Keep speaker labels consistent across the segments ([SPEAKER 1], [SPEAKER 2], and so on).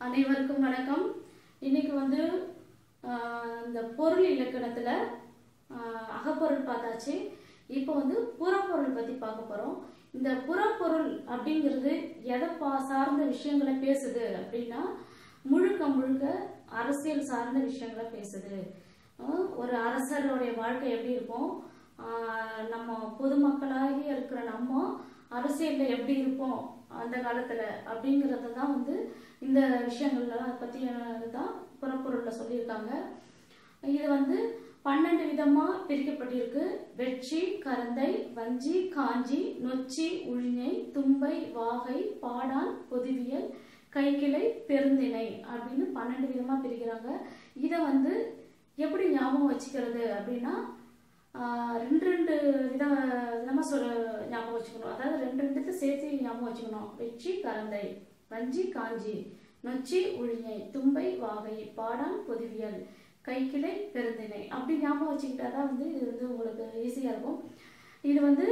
[SPEAKER 1] அனைவருக்கும் வணக்கம் இன்னைக்கு வந்து ஆஹ், இந்த பொருள் இலக்கணத்துல ஆஹ், அகப்பொருள் பார்த்தாச்சு இப்போ வந்து புறப்பொருள் பத்தி பார்க்க போறோம் இந்த புறப்பொருள் அப்படிங்கிறது எதை பா சார்ந்த விஷயங்களை பேசுது அப்படின்னா முழுக்க முழுக்க அரசியல் சார்ந்த விஷயங்களை பேசுது ஆஹ், ஒரு அரசருடைய வாழ்க்கை எப்படி இருக்கும் ஆஹ், நம்ம பொதுமக்களாகி இருக்கிற நம்ம அரசியல்ல எப்படி இருப்போம் அந்த காலத்துல அப்படிங்கறது தான் வந்து இந்த விஷயங்கள்லாம் பத்தி தான் புறப்பொருள்ல சொல்லியிருக்காங்க இது வந்து பன்னெண்டு விதமா பிரிக்கப்பட்டிருக்கு வெட்சி கரந்தை வஞ்சி காஞ்சி நொச்சி உழிஞை தும்பை வாகை பாடான் பொதுவியல் கைக்கிளை பெருந்திணை அப்படின்னு பன்னெண்டு விதமா பிரிக்கிறாங்க இதை வந்து எப்படி ஞாபகம் வச்சுக்கிறது அப்படின்னா ஆஹ் ரெண்டு ரெண்டு வித விதமாக சொல்ல ஞாபகம் வச்சுக்கணும் அதாவது ரெண்டு ரெண்டுத்தை சேர்த்து ஞாபகம் வச்சுக்கணும் வெற்றி கரந்தை வஞ்சி காஞ்சி நொச்சி உழிஞை தும்பை வாகை பாடான் பொதுவியல் கைக்கிளை பெருந்திணை அப்படி ஞாபகம் வச்சுக்கிட்டா தான் வந்து இது வந்து உங்களுக்கு ஈஸியாக இருக்கும் இது வந்து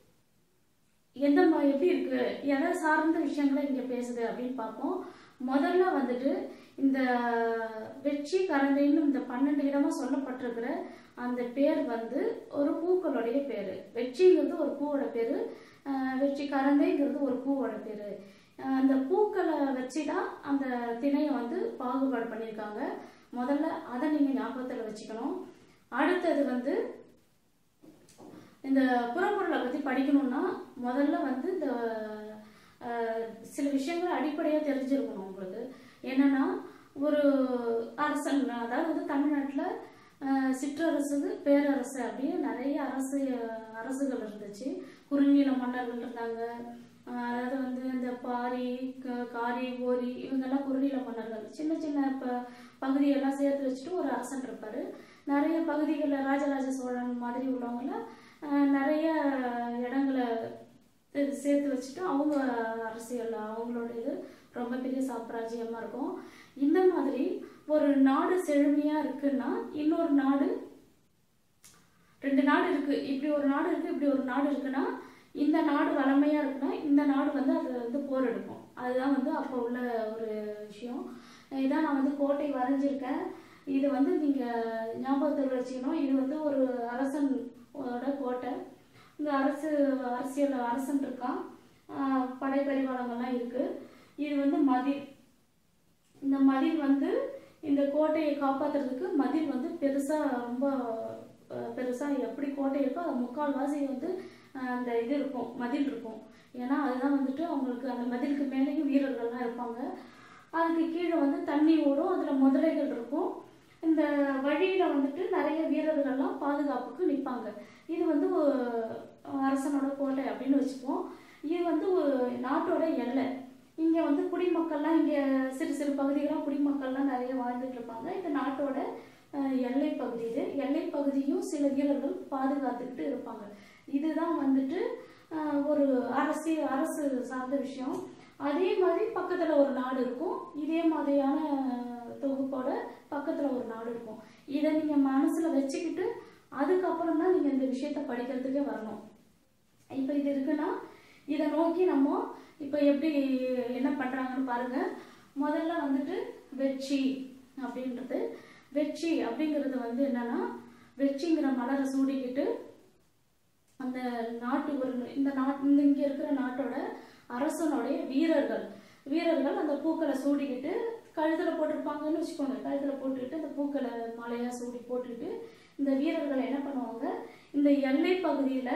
[SPEAKER 1] எந்த மா- எப்படி இருக்கு எதை சார்ந்த விஷயங்களை இங்க பேசுது அப்படின்னு பார்ப்போம் முதல்ல வந்துட்டு இந்த வெற்றி கரந்தைன்னு இந்த பன்னெண்டு விதமா சொல்லப்பட்டிருக்கிற அந்த பேர் வந்து ஒரு பூக்களுடைய பேரு வெற்றிங்கிறது ஒரு பூவோட பேரு ஆஹ் வெற்றி கரந்தைங்கிறது ஒரு பூவோட பேரு ஆஹ் அந்த பூக்களை வச்சு தான் அந்த திணையை வந்து பாகுபாடு பண்ணியிருக்காங்க முதல்ல அதை நீங்க ஞாபகத்துல வச்சுக்கணும் அடுத்தது வந்து இந்த புறப்பொருளை பற்றி படிக்கணும்னா முதல்ல வந்து இந்த அஹ், சில விஷயங்கள் அடிப்படையாக தெரிஞ்சிருக்கணும் உங்களுக்கு என்னன்னா ஒரு அரசன் அதாவது வந்து தமிழ்நாட்டில் சிற்றரசு பேரரசு அப்படின்னு நிறைய அரசு அரசுகள் இருந்துச்சு குறுநில மன்னர்கள் இருந்தாங்க அஹ், அதாவது வந்து இந்த பாரி க- காரி ஓரி இவங்கெல்லாம் குறுநில மன்னர்கள் சின்ன சின்ன ப பகுதியெல்லாம் சேர்த்து வச்சுட்டு ஒரு அரசன் இருப்பாரு நிறைய பகுதிகளில் ராஜராஜ சோழன் மாதிரி உள்ளவங்கள அஹ், நிறைய இடங்களை இது சேர்த்து வச்சுட்டு அவங்க அரசியல் அவங்களோட இது ரொம்ப பெரிய சாம்ராஜ்யமா இருக்கும் இந்த மாதிரி ஒரு நாடு செழுமையா இருக்குன்னா இன்னொரு நாடு ரெண்டு நாடு இருக்கு இப்படி ஒரு நாடு இருக்கு இப்படி ஒரு நாடு இருக்குன்னா இந்த நாடு வளமையா இருக்குன்னா இந்த நாடு வந்து அது வந்து போர் எடுக்கும் அதுதான் வந்து அப்போ உள்ள ஒரு விஷயம் இதான் நான் வந்து கோட்டை வரைஞ்சிருக்கேன் இது வந்து நீங்க ஞாபகத்தில் வச்சுக்கணும் இது வந்து ஒரு அரசன் ஓட கோட்டை இந்த அரசு அரசியல் அரசன் இருக்கான் ஆஹ் படை பரிவாளங்கள்லாம் இருக்கு இது வந்து மதில் இந்த மதில் வந்து இந்த கோட்டையை காப்பாத்துறதுக்கு மதில் வந்து பெருசா ரொம்ப அஹ், பெருசா எப்படி கோட்டை இருக்கோ அது முக்கால்வாசி வந்து அஹ், அந்த இது இருக்கும் மதில் இருக்கும் ஏன்னா அதுதான் வந்துட்டு அவங்களுக்கு அந்த மதிலுக்கு மேலேயும் வீரர்கள்லாம் இருப்பாங்க அதுக்கு கீழே வந்து தண்ணி ஓடும் அதுல முதலைகள் இருக்கும் இந்த வழியில வந்துட்டு நிறைய வீரர்கள்லாம் பாதுகாப்புக்கு நிற்பாங்க இது வந்து ஒரு அரசனோட கோட்டை அப்படின்னு வச்சுப்போம் இது வந்து ஒரு நாட்டோட எல்லை இங்க வந்து குடிமக்கள்லாம் இங்க சிறு சிறு பகுதிகளாக குடிமக்கள்லாம் நிறைய வாழ்ந்துட்டு இருப்பாங்க இந்த நாட்டோட அஹ், எல்லை பகுதி இது எல்லை பகுதியும் சில வீரர்கள் பாதுகாத்துக்கிட்டு இருப்பாங்க இதுதான் வந்துட்டு அஹ், ஒரு அரசியல் அரசு சார்ந்த விஷயம் அதே மாதிரி பக்கத்துல ஒரு நாடு இருக்கும் இதே மாதிரியான அஹ், தொகுப்போட பக்கத்துல ஒரு நாடு இருக்கும் இதை நீங்க மனசுல வச்சுக்கிட்டு அதுக்கப்புறம் தான் நீங்க இந்த விஷயத்த படிக்கிறதுக்கே வரணும் இப்போ இது இருக்குன்னா இதை நோக்கி நம்ம இப்போ எப்படி என்ன பண்றாங்கன்னு பாருங்க முதல்ல வந்துட்டு வெற்றி அப்படின்றது வெற்றி அப்படிங்கிறது வந்து என்னன்னா வெற்றிங்கிற மலரை சூடிக்கிட்டு அந்த நாட்டு ஒரு இந்த நாட் இந்த இங்க இருக்கிற நாட்டோட அரசனுடைய வீரர்கள் வீரர்கள் அந்த பூக்களை சூடிக்கிட்டு கழுத்துல போட்டிருப்பாங்கன்னு வச்சுக்கோங்க கழுத்துல போட்டுக்கிட்டு அந்த பூக்களை மாலையா சூடி போட்டுக்கிட்டு இந்த வீரர்கள் என்ன பண்ணுவாங்க இந்த எல்லை பகுதியில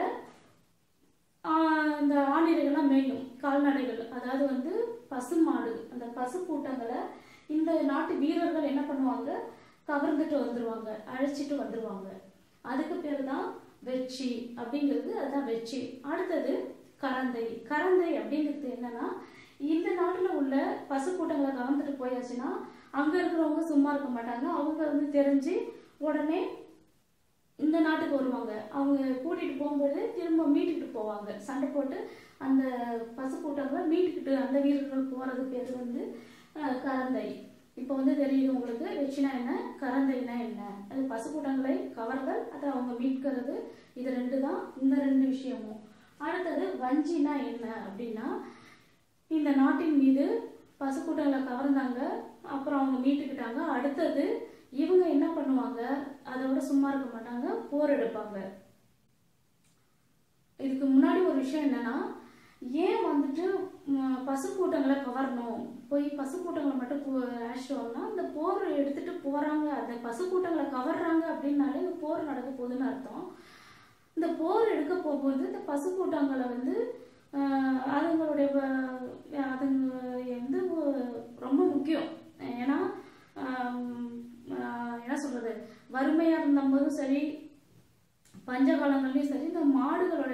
[SPEAKER 1] ஆஹ் இந்த ஆணிரைகள்லாம் மேயும் கால்நடைகள் அதாவது வந்து பசுமாடு அந்த பசு கூட்டங்களை இந்த நாட்டு வீரர்கள் என்ன பண்ணுவாங்க கவர்ந்துட்டு வந்துருவாங்க அழைச்சிட்டு வந்துருவாங்க அதுக்கு பேர் தான் வெற்றி அப்படிங்கிறது அதுதான் வெற்றி அடுத்தது கரந்தை கரந்தை அப்படிங்கிறது என்னன்னா இந்த நாட்டுல உள்ள பசு கூட்டங்களை கவர்ந்துட்டு போயாச்சுன்னா அங்க இருக்கிறவங்க சும்மா இருக்க மாட்டாங்க அவங்க வந்து தெரிஞ்சு உடனே இந்த நாட்டுக்கு வருவாங்க அவங்க கூட்டிட்டு போகும்போது திரும்ப மீட்டுக்கிட்டு போவாங்க சண்டை போட்டு அந்த பசு கூட்டங்களை மீட்டுக்கிட்டு அந்த வீரர்கள் போறது பேர் வந்து அஹ், கரந்தை இப்போ வந்து தெரியுது உங்களுக்கு வெச்சினா என்ன கரந்தைனா என்ன அது பசு கூட்டங்களை கவர்தல் அதை அவங்க மீட்கிறது இது ரெண்டு தான் இந்த ரெண்டு விஷயமும் அடுத்தது வஞ்சினா என்ன அப்படின்னா இந்த நாட்டின் மீது பசுக்கூட்டங்களை கவர்ந்தாங்க அப்புறம் அவங்க மீட்டுக்கிட்டாங்க அடுத்தது இவங்க என்ன பண்ணுவாங்க அதோட சும்மா இருக்க மாட்டாங்க போர் எடுப்பாங்க இதுக்கு முன்னாடி ஒரு விஷயம் என்னன்னா ஏன் வந்துட்டு ம், பசுக்கூட்டங்களை கவரணும் போய் பசுக்கூட்டங்களை மட்டும் போ- அழைச்சிட்டு வரணும் அந்த போர் எடுத்துட்டு போறாங்க அந்த பசுக்கூட்டங்களை கவர்றாங்க அப்படின்னாலே இந்த போர் நடக்க போகுதுன்னு அர்த்தம் இந்த போர் எடுக்க போகும்போது இந்த பசுக்கூட்டங்களை வந்து ஆஹ், அதுங்களுடைய வ- அதுங்க வந்து ஒ- ரொம்ப முக்கியம் ஏன்னா ஆம், ஆஹ், என்ன சொல்றது வறுமையா இருந்தபோதும் சரி பஞ்ச காலங்கள்லயும் சரி இந்த மாடுகளோட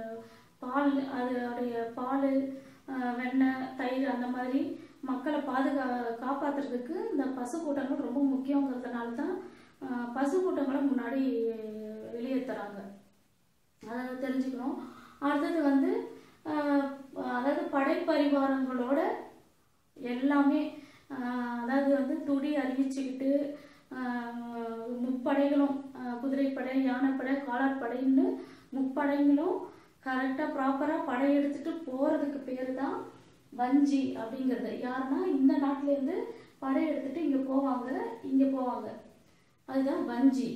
[SPEAKER 1] பால் அதோடைய பால் வெண்ணெய் தயிர் அந்த மாதிரி மக்களை பாதுகா காப்பாத்துறதுக்கு இந்த பசு கூட்டங்கள் ரொம்ப முக்கியங்கிறதுனால தான் ஆஹ், பசு கூட்டங்களை முன்னாடி வெளியேற்றுறாங்க அதை தெரிஞ்சுக்கணும் அடுத்தது வந்து ஆஹ், அதாவது படைப்பரிவாரங்களோட எல்லாமே ஆஹ், அதாவது வந்து துடி அறிவிச்சுக்கிட்டு ஆஹ், முப்படைகளும் ஆஹ், குதிரைப்படை யானைப்படை காலாட்படைன்னு முப்படைகளும் கரெக்டாக ப்ராப்பராக படையெடுத்துட்டு போகிறதுக்கு பேர் தான் வஞ்சி அப்படிங்கிறது யாருன்னா இந்த நாட்டிலேருந்து படையெடுத்துட்டு இங்கே போவாங்க இங்கே போவாங்க அதுதான் வஞ்சி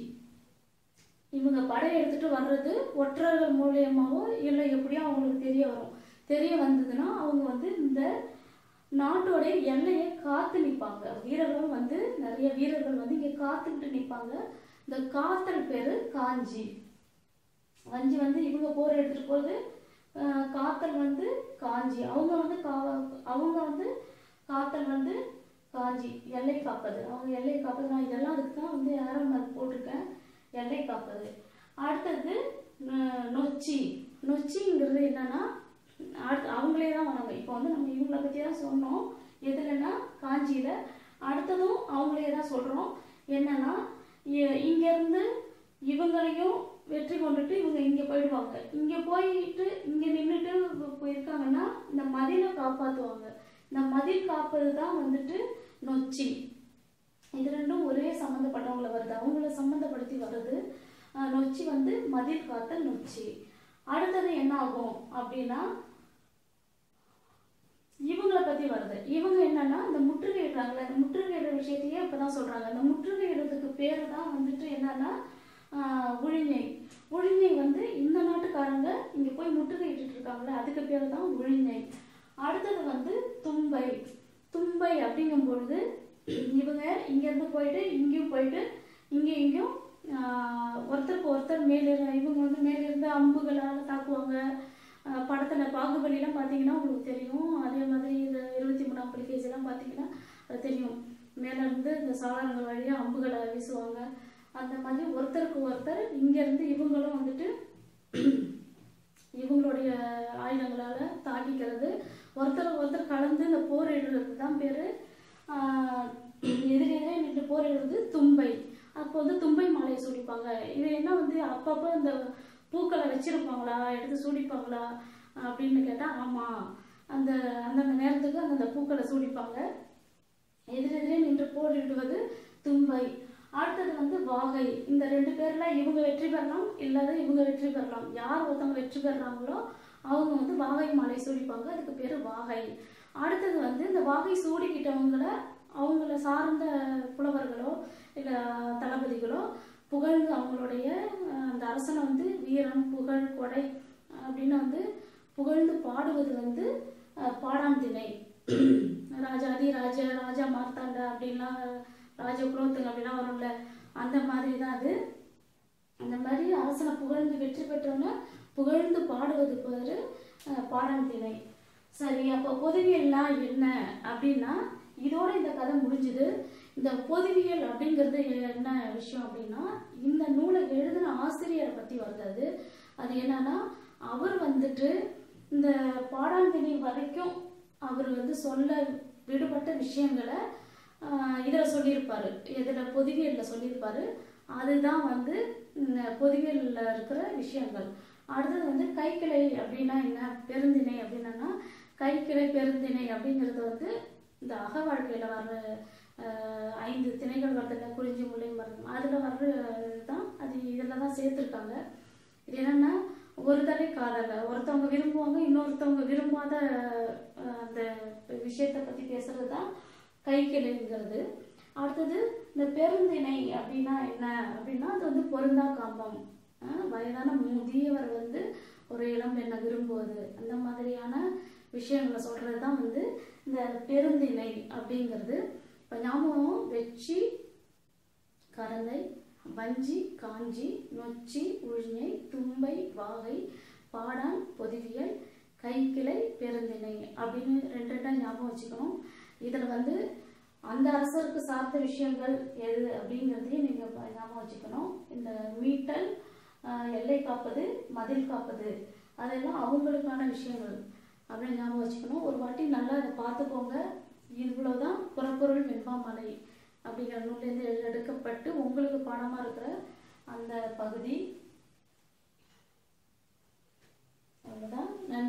[SPEAKER 1] இவங்க படையெடுத்துட்டு வர்றது ஒற்றர்கள் மூலியமாவோ இல்லை எப்படியோ அவங்களுக்கு தெரிய வரும் தெரிய வந்ததுன்னா அவங்க வந்து இந்த நாட்டோடைய எல்லையை காத்து நிற்பாங்க வீரர்களும் வந்து நிறைய வீரர்கள் வந்து இங்கே காத்துக்கிட்டு நிற்பாங்க இந்த காத்தல் பேரு காஞ்சி வஞ்சி வந்து இவங்க போர் எடுத்துட்டு போகுது அஹ், காத்தல் வந்து காஞ்சி அவங்க வந்து கா அவங்க வந்து காத்தல் வந்து காஞ்சி எல்லை காப்பது அவங்க எல்லை காப்பது நான் இதெல்லாம் அதுக்கு தான் வந்து யாரும் நான் போட்டிருக்கேன் எல்லை காப்பது அடுத்தது அஹ், நொச்சி நொச்சிங்கிறது என்னன்னா அடுத்து அவங்களே தான் வராங்க இப்போ வந்து நம்ம இவங்கள பற்றி தான் சொன்னோம் எதுலன்னா காஞ்சியில் அடுத்ததும் அவங்களே தான் சொல்கிறோம் என்னன்னா இ- இங்கேருந்து இவங்களையும் வெற்றி கொண்டுட்டு இவங்க இங்கே போயிடுவாங்க இங்கே போயிட்டு இங்கே நின்றுட்டு போயிருக்காங்கன்னா இந்த மதிலை காப்பாற்றுவாங்க இந்த மதில் காப்பது தான் வந்துட்டு நொச்சி இது ரெண்டும் ஒரே சம்மந்தப்பட்டவங்கள வருது அவங்கள சம்மந்தப்படுத்தி வருது அஹ் நொச்சி வந்து மதில் காத்தல் நொச்சி அடுத்தது என்ன ஆகும் அப்படின்னா இவங்கள பத்தி வருது இவங்க என்னன்னா இந்த முற்றுகையிடுறாங்கல்ல இந்த முற்றுகையிடுற விஷயத்தையே இப்பதான் சொல்றாங்க இந்த முற்றுகையிடுறதுக்கு பேரு தான் வந்துட்டு என்னன்னா ஆஹ், உழிஞை உழிஞை வந்து இந்த நாட்டுக்காரங்க இங்க போய் முற்றுகையிட்டு இருக்காங்கல்ல அதுக்கு பேரு தான் உழிஞை அடுத்தது வந்து தும்பை தும்பை அப்படிங்கும் பொழுது இவங்க இங்க இருந்து போயிட்டு இங்கேயும் போயிட்டு இங்க இங்கேயும் ஆஹ், ஒருத்தருக்கு ஒருத்தர் மேலே இவங்க வந்து மேலிருந்து அம்புகளால் தாக்குவாங்க ஆஹ் படத்துல பாகுபலிலாம் பார்த்தீங்கன்னா உங்களுக்கு தெரியும் அதே மாதிரி இந்த இருபத்தி மூணாம் புலிகேசிலாம் பார்த்தீங்கன்னா அது தெரியும் மேல இருந்து இந்த சாளரங்கள் வழியா அம்புகளை வீசுவாங்க அந்த மாதிரி ஒருத்தருக்கு ஒருத்தர் இங்க இருந்து இவங்களும் வந்துட்டு இவங்களுடைய ஆயுதங்களால தாக்கிக்கிறது ஒருத்தர் ஒருத்தர் கலந்து இந்த போரிடுறது தான் பேரு ஆஹ் எதிரெதிரே நின்று போரிடுறது தும்பை அப்போ வந்து தும்பை மாலையை சூடிப்பாங்க இது என்ன வந்து அப்பப்போ இந்த பூக்களை வச்சிருப்பாங்களா எடுத்து சூடிப்பாங்களா அப்படின்னு கேட்டா ஆமா அந்த அந்தந்த நேரத்துக்கு அந்தந்த பூக்களை சூடிப்பாங்க எதிரெதிரே நின்று போரிடுவது தும்பை அடுத்தது வந்து வாகை இந்த ரெண்டு பேர்ல இவங்க வெற்றி பெறலாம் இல்லாத இவங்க வெற்றி பெறலாம் யார் ஒருத்தவங்க வெற்றி பெறாங்களோ அவங்க வந்து வாகை மாலை சூடிப்பாங்க அதுக்கு பேரு வாகை அடுத்தது வந்து இந்த வாகை சூடிக்கிட்டவங்கள அவங்கள சார்ந்த புலவர்களோ இல்ல தளபதிகளோ புகழ்ந்து அவங்களுடைய அஹ், அந்த அரசனை வந்து வீரம் புகழ் கொடை அப்படின்னு வந்து புகழ்ந்து பாடுவது வந்து அஹ், பாடாம் திணை ராஜாதி ராஜ ராஜா மார்த்தாண்ட அப்படின்லாம் ராஜ குலோத்துங்க அப்படிலாம் வரும்ல அந்த மாதிரி தான் அது அந்த மாதிரி அரசனை புகழ்ந்து வெற்றி பெற்றவங்க புகழ்ந்து பாடுவது பேரு அஹ், பாடாம் திணை சரி அப்போ பொதுவியல்லாம் என்ன அப்படின்னா இதோட இந்த கதை முடிஞ்சுது இந்த பொதுவியல் அப்படிங்கிறது என்ன விஷயம் அப்படின்னா இந்த நூலை எழுதின ஆசிரியரை பத்தி வருது அது அது என்னன்னா அவர் வந்துட்டு இந்த பாடாந்திணை வரைக்கும் அவர் வந்து சொல்ல விடுபட்ட விஷயங்களை ஆஹ், இதுல சொல்லியிருப்பாரு இதுல பொதுவியல்ல சொல்லியிருப்பாரு அதுதான் வந்து இந்த பொதுவியல்ல இருக்கிற விஷயங்கள் அடுத்தது வந்து கைக்கிளை அப்படின்னா என்ன பெருந்திணை அப்படின்னா கைக்கிளை பெருந்திணை அப்படிங்கிறது வந்து இந்த அக வாழ்க்கையில வர்ற ஆஹ், ஐந்து திணைகள் வருதுல்ல குறிஞ்சி முல்லை மரம் அதுல வர்ற தான் அது இதுல தான் சேர்த்துருக்காங்க இது என்னன்னா ஒரு தலை காதல ஒருத்தவங்க விரும்புவாங்க இன்னொருத்தவங்க விரும்பாத அஹ், அந்த விஷயத்தை பற்றி பேசுறது தான் கைக்கிளைங்கிறது அடுத்தது இந்த பெருந்திணை அப்படின்னா என்ன அப்படின்னா அது வந்து பொருந்தா காம்பம் அஹ் வயதான முதியவர் வந்து ஒரு இளம் பெண்ணை விரும்புவது அந்த மாதிரியான விஷயங்களை சொல்கிறது தான் வந்து இந்த பெருந்திணை அப்படிங்கிறது இப்போ ஞாபகம் வெச்சி கரந்தை வஞ்சி காஞ்சி நொச்சி உழிஞை தும்பை வாகை பாடான் பொதிவியல் கைக்கிளை பெருந்திணை அப்படின்னு ரெண்டு ரெண்டாக ஞாபகம் வச்சுக்கணும் இதில் வந்து அந்த அரசருக்கு சார்ந்த விஷயங்கள் எது அப்படிங்கிறதையும் நீங்கள் ஞாபகம் வச்சுக்கணும் இந்த மீட்டல் ஆஹ், எல்லை காப்பது மதில் காப்பது அதெல்லாம் அவங்களுக்கான விஷயங்கள் அப்படின்னு ஞாபகம் வச்சுக்கணும் ஒரு வாட்டி நல்லா இதை பார்த்துக்கோங்க இவ்வளோதான் புறப்பொருள் வெண்பாமலை அப்படிங்கிற நூல்லேருந்து எடுக்கப்பட்டு உங்களுக்கு பாடமாக இருக்கிற அந்த பகுதி அவ்வளோதான் நன்றி